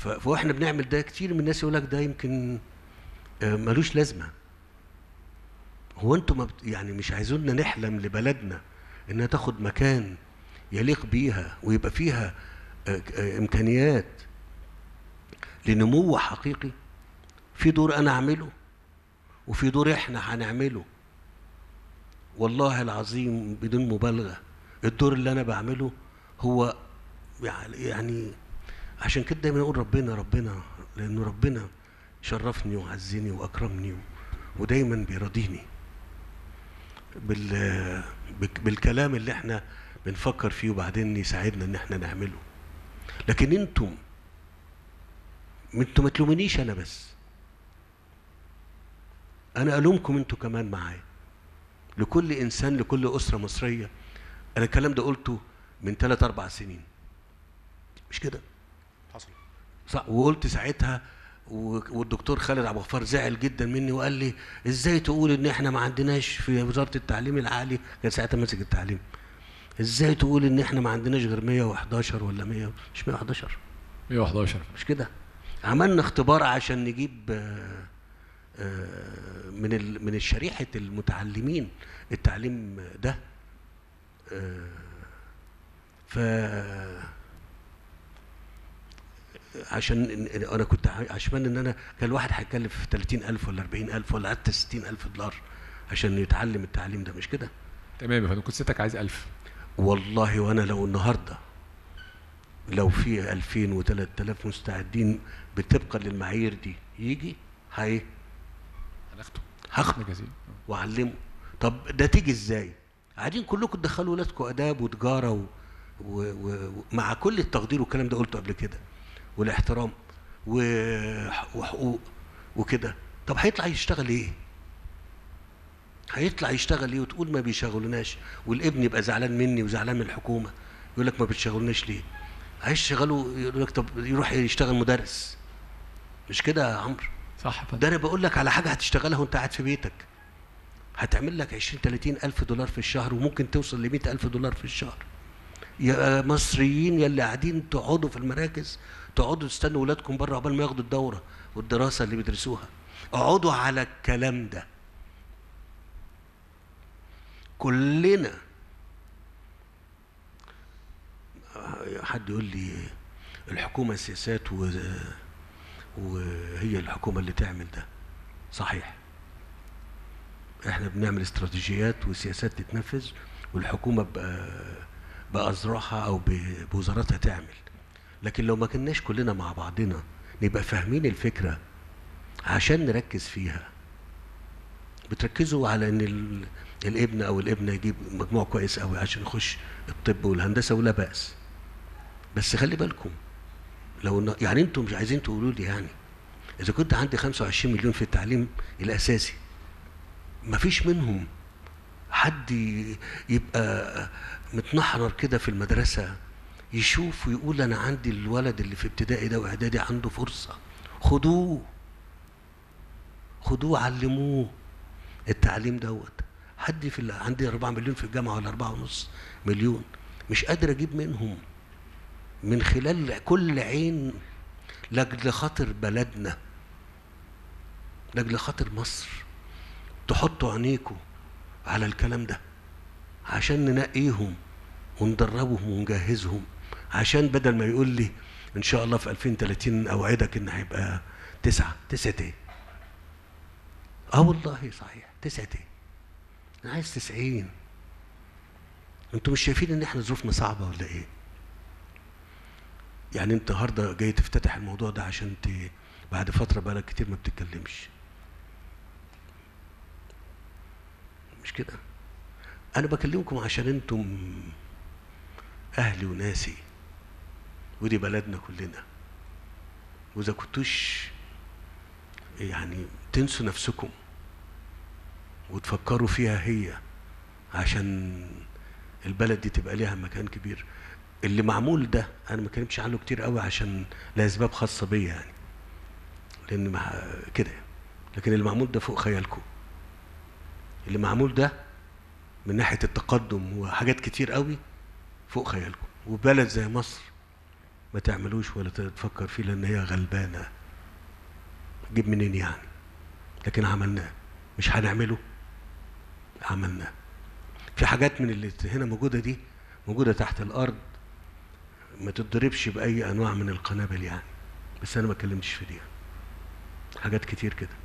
ف- فاحنا بنعمل ده كتير من الناس يقول لك ده يمكن آه، ملوش لازمه هو انتوا ما بت- يعني مش عايزونا نحلم لبلدنا انها تاخد مكان يليق بيها ويبقى فيها آه، آه، امكانيات لنمو حقيقي في دور انا اعمله وفي دور احنا هنعمله والله العظيم بدون مبالغه الدور اللي انا بعمله هو يعني عشان كده دايما اقول ربنا ربنا لانه ربنا شرفني وعزني واكرمني ودايما بيرضيني بال بك- بالكلام اللي احنا بنفكر فيه وبعدين يساعدنا ان احنا نعمله لكن انتم انتم ما تلومونيش انا بس انا الومكم انتوا كمان معايا لكل انسان لكل اسره مصريه انا الكلام ده قلته من ثلاث اربع سنين مش كده حصل صح وقلت ساعتها و- والدكتور خالد عبد الغفار زعل جدا مني وقال لي ازاي تقول ان احنا ما عندناش في وزاره التعليم العالي كان ساعتها ماسك التعليم ازاي تقول ان احنا ما عندناش غير 111 ولا 100 مش 111 111 مش كده عملنا اختبار عشان نجيب آه، آه، من ال- من الشريحه المتعلمين التعليم ده آه، ف عشان إن- إن انا كنت ع- عشمان ان انا كان الواحد هيكلف 30000 ولا 40000 ولا حتى 60000 دولار عشان يتعلم التعليم ده مش كده تمام يا فندم كنت سيادتك عايز 1000 والله وانا لو النهارده لو في 2000 و3000 مستعدين بطبقا للمعايير دي يجي هي هناخده هاخده جزيل واعلمه طب ده تيجي ازاي قاعدين كلكم تدخلوا ولادكم اداب وتجاره و... و... و... مع كل التقدير والكلام ده قلته قبل كده والاحترام و... وحقوق وكده طب هيطلع يشتغل ايه هيطلع يشتغل ايه وتقول ما بيشغلوناش والابن يبقى زعلان مني وزعلان من الحكومه يقول لك ما بتشغلوناش ليه هيشتغلوا يقول لك طب يروح يشتغل مدرس مش كده يا عمرو صح يا فندم ده انا بقول لك على حاجه هتشتغلها وانت قاعد في بيتك هتعمل لك 20 30 الف دولار في الشهر وممكن توصل ل 100 الف دولار في الشهر يا مصريين يا اللي قاعدين تقعدوا في المراكز تقعدوا تستنوا ولادكم بره عقبال ما ياخدوا الدوره والدراسه اللي بيدرسوها اقعدوا على الكلام ده كلنا حد يقول لي الحكومه سياسات و... وهي الحكومه اللي تعمل ده صحيح احنا بنعمل استراتيجيات وسياسات تتنفذ والحكومه ب- باذرعها او ب- بوزاراتها تعمل لكن لو ما كناش كلنا مع بعضنا نبقى فاهمين الفكره عشان نركز فيها بتركزوا على ان ال- الابن او الابنه يجيب مجموع كويس قوي عشان يخش الطب والهندسه ولا باس بس خلي بالكم لو إن- يعني انتم مش عايزين تقولوا لي يعني اذا كنت عندي 25 مليون في التعليم الاساسي ما فيش منهم حد ي- يبقى متنحرر كده في المدرسه يشوف ويقول انا عندي الولد اللي في ابتدائي ده واعدادي عنده فرصه خدوه خدوه علموه التعليم دوت حد في ال- عندي 4 مليون في الجامعه ولا 4 ونص مليون مش قادر اجيب منهم من خلال كل عين لاجل خاطر بلدنا لاجل خاطر مصر تحطوا عينيكم على الكلام ده عشان ننقيهم وندربهم ونجهزهم عشان بدل ما يقول لي ان شاء الله في 2030 اوعدك ان هيبقى تسعة تسعة ايه اه والله صحيح تسعة ايه انا عايز تسعين انتوا مش شايفين ان احنا ظروفنا صعبة ولا ايه يعني انت النهارده جاي تفتتح الموضوع ده عشان ت... بعد فتره بقالك كتير ما بتتكلمش مش كده انا بكلمكم عشان انتم اهلي وناسي ودي بلدنا كلنا واذا كنتوش يعني تنسوا نفسكم وتفكروا فيها هي عشان البلد دي تبقى ليها مكان كبير اللي معمول ده انا ما اتكلمتش عنه كتير قوي عشان لاسباب خاصه بيا يعني لان مع كده لكن اللي معمول ده فوق خيالكم اللي معمول ده من ناحيه التقدم وحاجات كتير قوي فوق خيالكم وبلد زي مصر ما تعملوش ولا تفكر فيه لان هي غلبانه جيب منين يعني لكن عملناه مش هنعمله عملناه في حاجات من اللي هنا موجوده دي موجوده تحت الارض ما تتضربش باي انواع من القنابل يعني بس انا ما اتكلمتش في دي حاجات كتير كده